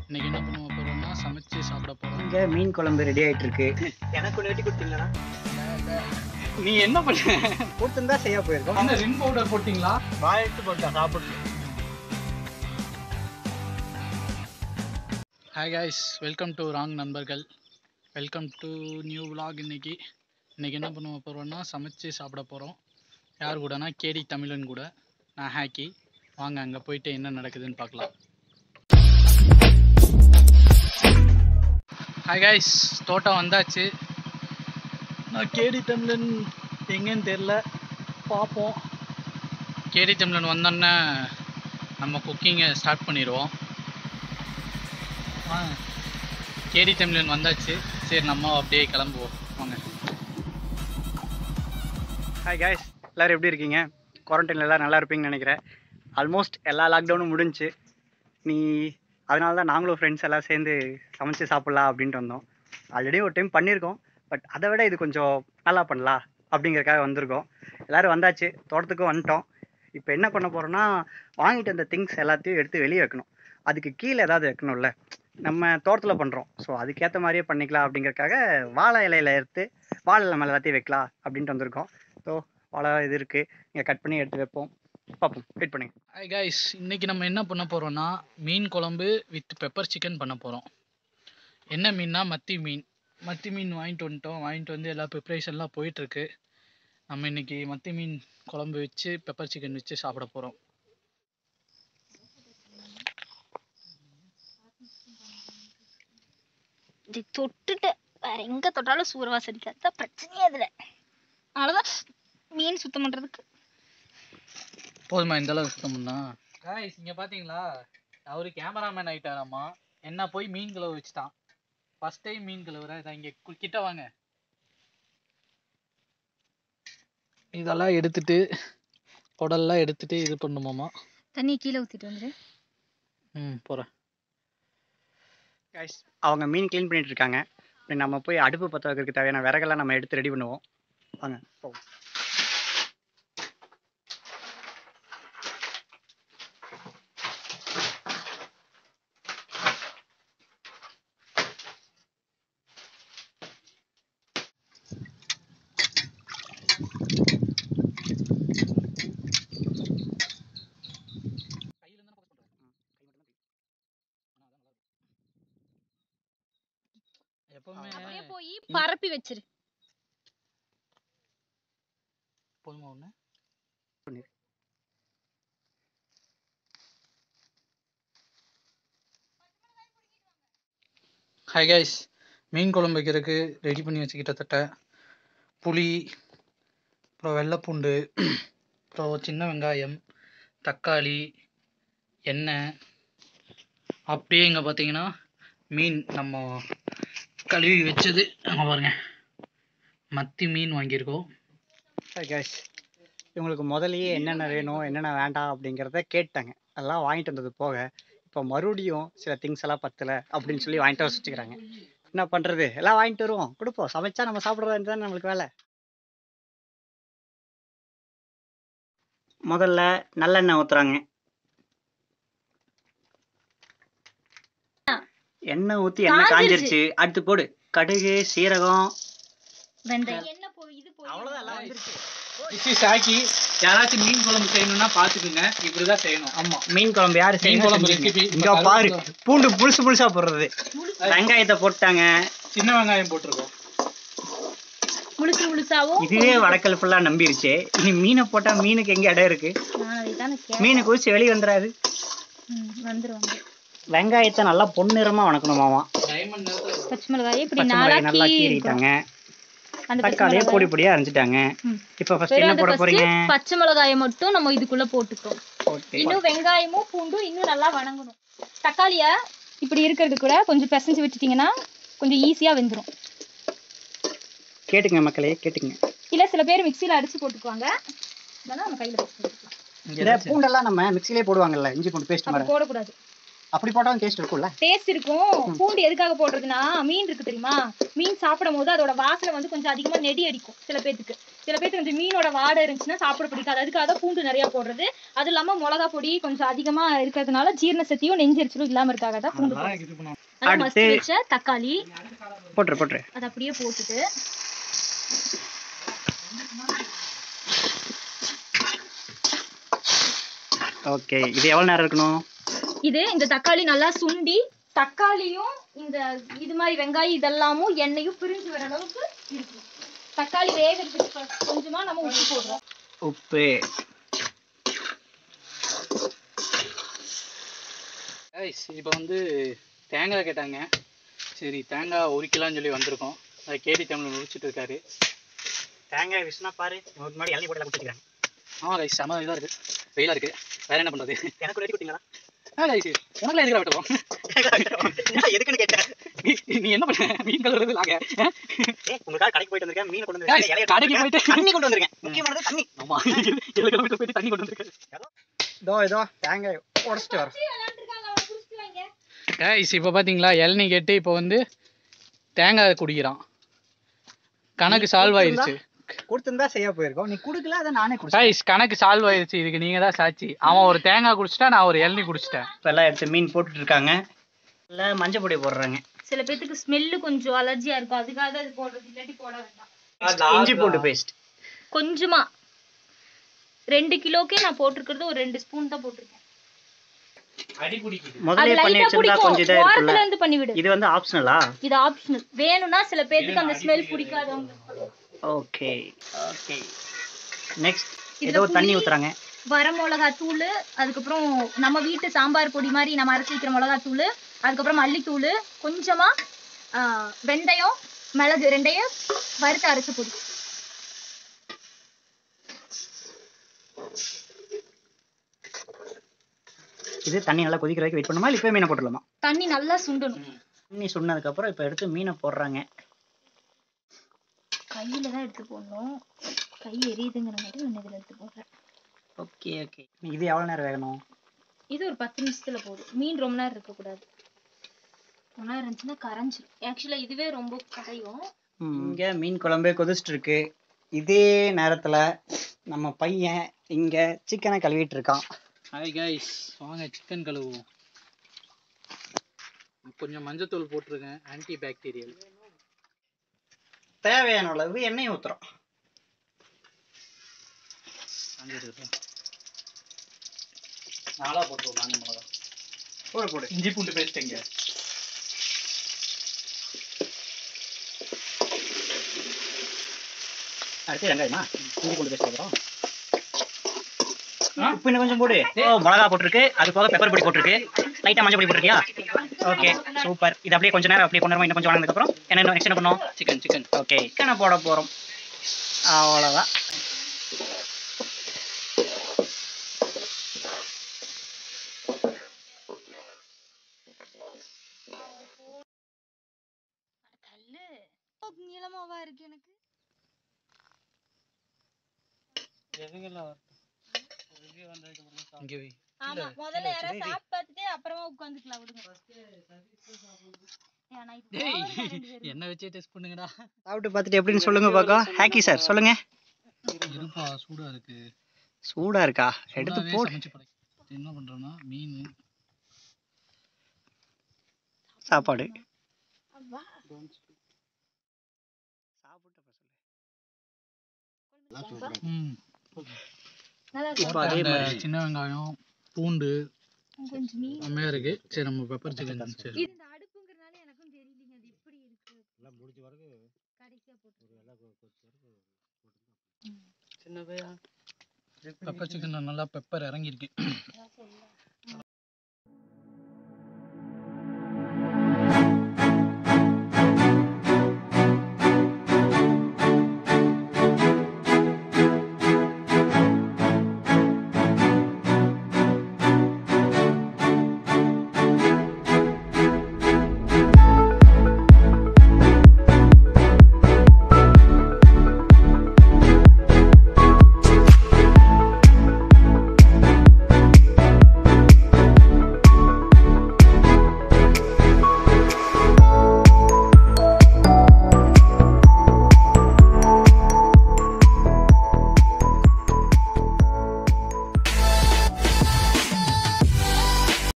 இன்னைக்கு என்ன பண்ண போறோம்னா சமைச்சு சாப்பிட போறோம் இங்க மீன் குழம்பு ரெடி ஆயிட்டு இருக்கு எனக்கு ஒன்று வெட்டி கொடுத்தீங்களா நீ என்ன பண்ண கொடுத்துருந்தா செய்ய போயிருக்கோம் அந்த ரின் பவுடர் போட்டீங்களா வாழைட்டு போட்டா சாப்பிட்டு ஹாய் காய்ஸ் வெல்கம் டு ராங் நண்பர்கள் வெல்கம் டு நியூ vlog இன்னைக்கு இன்னைக்கு என்ன பண்ண போறோம்னா சமைச்சு சாப்பிட போறோம் யார் கூடனா கேடி தமிழன் கூட நான் ஹேக்கி வாங்க அங்க போயிட்டு என்ன நடக்குதுன்னு பார்க்கலாம் ஹாய் காய்ஸ் தோட்டம் வந்தாச்சு நான் கேடி தமிழன் எங்கேன்னு தெரில பார்ப்போம் கேடி தமிழன் வந்தோன்னே நம்ம குக்கிங்கை ஸ்டார்ட் பண்ணிடுவோம் ஆ கேடி தமிழன் வந்தாச்சு சரி நம்ம அப்படியே கிளம்புவோம் வாங்க ஹாய் காய்ஸ் எல்லாரும் எப்படி இருக்கீங்க குவாரண்டைனில் எல்லாம் நல்லா இருப்பீங்கன்னு நினைக்கிறேன் ஆல்மோஸ்ட் எல்லா லாக்டவுனும் முடிஞ்சுச்சு நீ அதனால தான் நாங்களும் ஃப்ரெண்ட்ஸ் எல்லாம் சேர்ந்து சமைச்சு சாப்பிட்லாம் அப்படின்ட்டு வந்தோம் ஆல்ரெடி ஒரு டைம் பண்ணியிருக்கோம் பட் அதை விட இது கொஞ்சம் நல்லா பண்ணலாம் அப்படிங்கறக்காக வந்திருக்கோம் எல்லோரும் வந்தாச்சு தோட்டத்துக்கும் வந்துட்டோம் இப்போ என்ன பண்ண போகிறோம்னா வாங்கிட்டு வந்த திங்ஸ் எல்லாத்தையும் எடுத்து வெளியே வைக்கணும் அதுக்கு கீழே ஏதாவது வைக்கணும்ல நம்ம தோட்டத்தில் பண்ணுறோம் ஸோ அதுக்கேற்ற மாதிரியே பண்ணிக்கலாம் அப்படிங்கறக்காக வாழை இலையில எடுத்து வாழை இலை மேலே எல்லாத்தையும் வைக்கலாம் அப்படின்ட்டு வந்திருக்கோம் ஸோ வாழை இது இருக்குது இங்கே கட் பண்ணி எடுத்து வைப்போம் பார்ப்போம் வெயிட் பண்ணுங்க ஹாய் காய்ஸ் இன்னைக்கு நம்ம என்ன பண்ண போறோம்னா மீன் குழம்பு வித் பெப்பர் சிக்கன் பண்ண போறோம் என்ன மீன்னா மத்தி மீன் மத்தி மீன் வாங்கிட்டு வந்துட்டோம் வாங்கிட்டு வந்து எல்லா ப்ரிப்ரேஷன்லாம் போயிட்டு இருக்கு நம்ம இன்னைக்கு மத்தி மீன் குழம்பு வச்சு பெப்பர் சிக்கன் வச்சு சாப்பிட போறோம் இது தொட்டுட்டு வேற எங்க தொட்டாலும் சூரவாசம் அடிக்காது அதான் பிரச்சனையே அதுல அதனாலதான் மீன் சுத்தம் பண்றதுக்கு போதுமா இந்த அளவுக்கு சுத்தம் பண்ணா காய்ஸ் இங்க பாத்தீங்களா அவரு கேமராமேன் ஆயிட்டாராமா என்ன போய் மீன் கழுவ வச்சுட்டான் ஃபர்ஸ்ட் டைம் மீன் கழுவுற இதை இங்க கு- கிட்ட வாங்க இதெல்லாம் எடுத்துட்டு குடல்லாம் எடுத்துட்டு இது பண்ணுமாமா தண்ணி கீழே ஊத்திட்டு வந்துரு ம் போறேன் கைஸ் அவங்க மீன் க்ளீன் பண்ணிட்டு இருக்காங்க இப்படி நம்ம போய் அடுப்பு பற்ற வைக்கிறதுக்கு தேவையான விறகெல்லாம் நம்ம எடுத்து ரெடி பண்ணுவோம் வாங்க போவோம் எப்பவுமே அப்படியே போய் பரப்பி வச்சிரு போதுமா ஒண்ணு ஹாய் கைஸ் மீன் குழம்பு வைக்கிறதுக்கு ரெடி பண்ணி வச்சு கிட்டத்தட்ட புளி அப்புறம் வெள்ளைப்பூண்டு அப்புறம் சின்ன வெங்காயம் தக்காளி எண்ணெய் அப்படியே இங்கே பார்த்தீங்கன்னா மீன் நம்ம கழுவி வச்சது அங்கே பாருங்க மத்தி மீன் வாங்கியிருக்கோம் ஹாய் கைஸ் இவங்களுக்கு முதல்லயே என்னென்ன வேணும் என்னென்ன வேண்டாம் அப்படிங்கிறத கேட்டாங்க அதெல்லாம் வாங்கிட்டு வந்தது போக இப்போ மறுபடியும் சில திங்ஸ் எல்லாம் பத்தலை அப்படின்னு சொல்லி வாங்கிட்டு வர வச்சுக்கிறாங்க என்ன பண்ணுறது எல்லாம் வாங்கிட்டு வருவோம் கொடுப்போம் சமைச்சா நம்ம சாப்பிட்றது தான் நம்மளுக்கு வேலை முதல்ல நல்லெண்ணெய் ஊற்றுறாங்க எண்ணெய் ஊற்றி எண்ணெய் காஞ்சிருச்சு அடுத்து போடு கடுகு சீரகம் வெந்தயம் என்ன போய் இது போய் அவ்வளோதான் எல்லாம் வந்துருச்சு திஸ் இஸ் ஆக்கி யாராச்சும் மீன் குழம்பு செய்யணும்னா பார்த்துக்குங்க இப்படிதான் செய்யணும் ஆமா மீன் குழம்பு யாரு மீன் குழம்பு செஞ்சீங்க? recipe. இங்க இப்ப பாரு கருவேப்பிலை. பூண்டு புதுசு புதுசா போடுறது வெங்காயத்தை போட்டாங்க சின்ன வெங்காயம் போட்டிருக்கோம் முழுசு முழுசாவும் இதுவே வடக்கல் ஃபுல்லா நம்பிருச்சு இனி மீனை போட்டா மீனுக்கு எங்க இடம் இருக்கு நான் அதை தானே மீன் குதிச்சு வெளியே வந்துடாது வந்துரும் வந்து வெங்காயத்தை நல்லா பொன்னிறமா வணக்கணுமாமா டைமண்ட் நேரத்துல பச்சை மிளகாயை இப்படி பச்சை நாளா மிளகாய் நல்லா கீறிக்கணும். கீறிட்டாங்க அந்த பச்சை தக்காளியை மிளகாயை- பொடி பொடியா அரைஞ்சிட்டாங்க ம். இப்போ ஃபர்ஸ்ட் வெறும் என்ன அந்த போட first போறீங்க பச்சை மிளகாயை மட்டும் நம்ம இதுக்குள்ள போட்டுக்கிறோம் ஓகே இன்னும் வெங்காயமும் பூண்டும் இன்னும் நல்லா வணங்கணும் தக்காளிய இப்படி இருக்கிறது கூட கொஞ்சம் பிசைஞ்சு விட்டுட்டீங்கன்னா கொஞ்சம் ஈஸியா வெந்துரும் கேட்டுங்க மக்களே கேட்டுங்க இல்ல சில பேர் மிக்ஸில அடிச்சு போட்டுக்குவாங்க இதெல்லாம் நம்ம கையில வச்சு போட்டுக்கலாம். இந்த பூண்டெல்லாம் நம்ம மிக்ஸிலே போடுவாங்கல்ல இஞ்சி பூண்டு பேஸ்ட் அப்படி மாதிரி போடக்கூடாது அப்படி போட்டாலும் டேஸ்ட் இருக்கும்ல டேஸ்ட் இருக்கும் பூண்டு எதுக்காக போடுறதுன்னா மீன் இருக்கு தெரியுமா மீன் சாப்பிடும் போது அதோட வாசனை வந்து கொஞ்சம் அதிகமா நெடி அடிக்கும் சில பேத்துக்கு சில பேத்துக்கு வந்து மீனோட வாடை இருந்துச்சுன்னா சாப்பிட பிடிக்காது அதுக்காக தான் பூண்டு நிறைய போடுறது அது இல்லாம மிளகா பொடி கொஞ்சம் அதிகமா இருக்கிறதுனால ஜீரண சக்தியும் நெஞ்சரிச்சலும் இல்லாம இருக்காக தான் பூண்டு போடுறது. இது பண்ணுவோம் நல்லா மசிச்சு அடுத்து- வச்ச தக்காளி போட்டுரு போட்டுரு அதை அப்படியே போட்டுட்டு ஓகே இது எவ்வளோ நேரம் இருக்கணும் இது இந்த தக்காளி நல்லா சுண்டி தக்காளியும் இந்த இது மாதிரி வெங்காயம் இதெல்லாமும் எண்ணெயும் பிரிஞ்சு வர அளவுக்கு இருக்கும் தக்காளி வேகிறதுக்கு கொ- கொஞ்சமா நம்ம உப்பு போடுறோம் உப்பு கைஸ் இப்போ வந்து தேங்காய் கேட்டாங்க சரி தேங்காய் ஒரு கிலோன்னு சொல்லி வந்திருக்கோம் அதை கேடி தமிழ் முடிச்சிட்டு இருக்காரு தேங்காய் விஷனா பாரு உங்களுக்கு முன்னாடி இளநீ போட்டு கொடுத்துருக்கேன் ஆமாம் கைஸ் செம இதாக இருக்குது வெயிலாக இருக்குது வேற என்ன பண்ணுறது எனக்கு ரெடி கொடுத்தீங்களா ஆ கைஸ் உனக்குலாம் எதுக்கு வெட்டுவோம் எதுக்குன்னு கேட்டேன் நீ- நீ என்ன பண்ண மீன் கழுவுறது நாங்கள் ஏய், உங்களுக்காக கடைக்கு போயிட்டு வந்திருக்கேன் மீன் கொண்டு Guys, வந்திருக்கேன் இலைய கடைக்கு எடுத்து போயிட்டு- தண்ணி கொண்டு வந்திருக்கேன் முக்கியமானது தண்ணி ஆமாம் ஏழு கிலோமீட்டர் போயிட்டு தண்ணி கொண்டு வந்துருக்காரு இதோ இதோ தேங்காய் உடச்சிட்டு வர கைஸ் இப்போ பார்த்தீங்களா இளநீ கேட்டு இப்போ வந்து தேங்காய் குடிக்கிறான் கணக்கு சால்வ் ஆயிருச்சு கொடுத்துருந்தா சரியா போயிருக்கோம் நீ குடுக்கல அதை நானே குடிச்சேன் கைஸ் கணக்கு சால்வ் ஆயிருச்சு இதுக்கு நீங்க தான் சாட்சி அவன் ஒரு தேங்காய் குடிச்சிட்டா நான் ஒரு இளநீ குடிச்சிட்டேன் இப்போ எல்லாம் எடுத்து மீன் போட்டுட்டு இருக்காங்க இல்லை மஞ்சள் பொடி போடுறாங்க சில பேத்துக்கு ஸ்மெல்லு கொஞ்சம் அலர்ஜியா இருக்கும் அதுக்காக தான் இது போடுறது இல்லாட்டி போட வேண்டாம் இஞ்சி பூண்டு பேஸ்ட் கொஞ்சமா ரெண்டு கிலோக்கே நான் போட்டிருக்கிறது ஒரு ரெண்டு ஸ்பூன் தான் போட்டிருக்கேன் அடி குடிக்குது அது முதல்ல பண்ணி லைட்டா வச்சிருந்தா கொஞ்சம் பிடிக்கும் இதா இருக்குல்ல ஓரத்துல இருந்து பண்ணிவிடு இது வந்து ஆப்ஷனலா இது ஆப்ஷனல் வேணும்னா சில பேத்துக்கு அந்த ஸ்மெல் பிடிக்காதவங்க ஓகே ஓகே நெக்ஸ்ட் இதுல ஏதோ தண்ணி புளி, ஊத்துறாங்க வர மிளகா தூள் அதுக்கப்புறம் நம்ம வீட்டு சாம்பார் பொடி மாதிரி நம்ம அரைச்சி வைக்கிற மிளகா தூள் அதுக்கப்புறம் மல்லித்தூள் கொஞ்சமா ஆ, வெந்தயம் மிளகு ரெண்டையும் வறுத்து அரைச்ச பொடி இது தண்ணி நல்லா கொதிக்கிற வரைக்கும் வெயிட் பண்ணுமா இல்லை இப்போ மீனை போட்டுடலாமா தண்ணி நல்லா சுண்டணும் தண்ணி சுண்ணதுக்கப்புறம் இப்போ எடுத்து மீனை போடுறாங்க கையில தான் எடுத்து போடணும் கை எரியுதுங்கிற மாதிரி நான் இதுல எடுத்து போடுறேன் ஓகே ஓகே இது எவ்வளோ நேரம் வேகணும் இது ஒரு பத்து நிமிஷத்துல போதும் மீன் ரொம்ப நேரம் இருக்கக்கூடாது ரொம்ப நேரம் இருந்துச்சுன்னா கரைஞ்சிரும் ஆக்சுவலா இதுவே ரொம்ப கரையும் இங்கே மீன் குழம்பு கொதிச்சிட்டு இருக்கு இதே நேரத்தில் நம்ம பையன் இங்கே சிக்கனை கழுவிட்டு இருக்கான் ஹாய் கைஸ் வாங்க சிக்கன் கழுவுவோம் கொஞ்சம் மஞ்சத்தூள் போட்டிருக்கேன் ஆன்டி பாக்டீரியல் தேவையான அளவு எண்ணெய் ஊற்றுறோம் நாளா போட்டுருவோம் நாங்கள் மிளகா போடு போடு இஞ்சி பூண்டு பேஸ்ட் எங்க அடுத்து வெங்காயமா இஞ்சி பூண்டு பேஸ்ட் போடுறோம் ஆ? உப்பு இன்னும் கொஞ்சம் போடு ஓ மிளகா போட்டிருக்கு அது போக பெப்பர் பொடி போட்டிருக்கு லைட்டாக மஞ்சள் பொடி போட்டிருக்கியா ஓகே சூப்பர் இது அப்படியே கொஞ்ச நேரம் அப்படியே கொண்டு நேரம் இன்னும் கொஞ்சம் வளர்ந்ததுக்கப்புறம் என்ன இன்னும் next என்ன பண்ணோம் சிக்கன் சிக்கன் ஓகே சிக்கனை போட போகிறோம் அவ்வளோதான் கல்லு நீளமாவா இருக்கு எனக்கு இங்கே வை ஆமா முதல்ல யாராவது சாப்பிட்டு பார்த்துட்டு அப்புறமா உட்காந்துக்கலாம் விடுங்க ஏன்னா இது டேய் போதும் ரெண்டு பேரும். என்ன வச்சே டெஸ்ட் பண்ணுங்கடா சாப்பிட்டு பார்த்துட்டு எப்படின்னு சொல்லுங்க பார்க்கலாம் ஹேக்கி சார் சொல்லுங்க இருப்பா சூடா இருக்கு சூடா இருக்கா எடுத்து சூடாவே போடு சமைச்சு பழகி. என்ன பண்றோம்னா மீன் சாப்பாடு அவ்வா. ம் நல்லா இப்போ அதே அந்த மாதிரி சின்ன வெங்காயம் பூண்டு இருக்கும். கொஞ்சம் மீன் செம்மையா இருக்கு சரி நம்ம பெப்பர் சிக்கன் சரி இது இந்த அடுப்புங்கிறனால எனக்கும் தெரியலங்க அது எப்படி இருக்கு கடைசியா போட்டு பெப்பர் சிக்கன்ல நல்லா பெப்பர் இறங்கிருக்கு அதான் சொல்லலாம்.